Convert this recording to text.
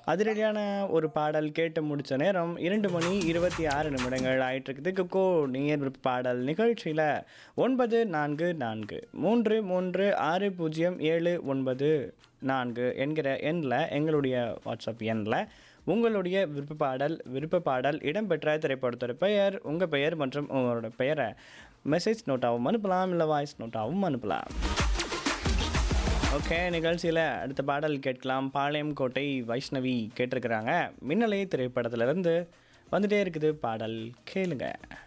அதிரடியான ஒரு பாடல் கேட்டு முடிச்ச நேரம் இரண்டு மணி இருபத்தி ஆறு நிமிடங்கள் ஆயிட்டு இருக்குது குக்கோ நேர் விருப்ப பாடல் நிகழ்ச்சியில் ஒன்பது நான்கு நான்கு மூன்று மூன்று ஆறு பூஜ்ஜியம் ஏழு ஒன்பது நான்கு என்கிற எண்ணில் எங்களுடைய வாட்ஸ்அப் எண்ணில் உங்களுடைய விருப்ப பாடல் விருப்ப பாடல் இடம்பெற்ற திரைப்படத்தோட பெயர் உங்கள் பெயர் மற்றும் உங்களோட பெயரை மெசேஜ் நோட்டாகவும் அனுப்பலாம் இல்லை வாய்ஸ் நோட்டாகவும் அனுப்பலாம் ஓகே நிகழ்ச்சியில் அடுத்த பாடல் கேட்கலாம் பாளையம் கோட்டை வைஷ்ணவி கேட்டிருக்கிறாங்க மின்னலை திரைப்படத்திலிருந்து வந்துட்டே இருக்குது பாடல் கேளுங்க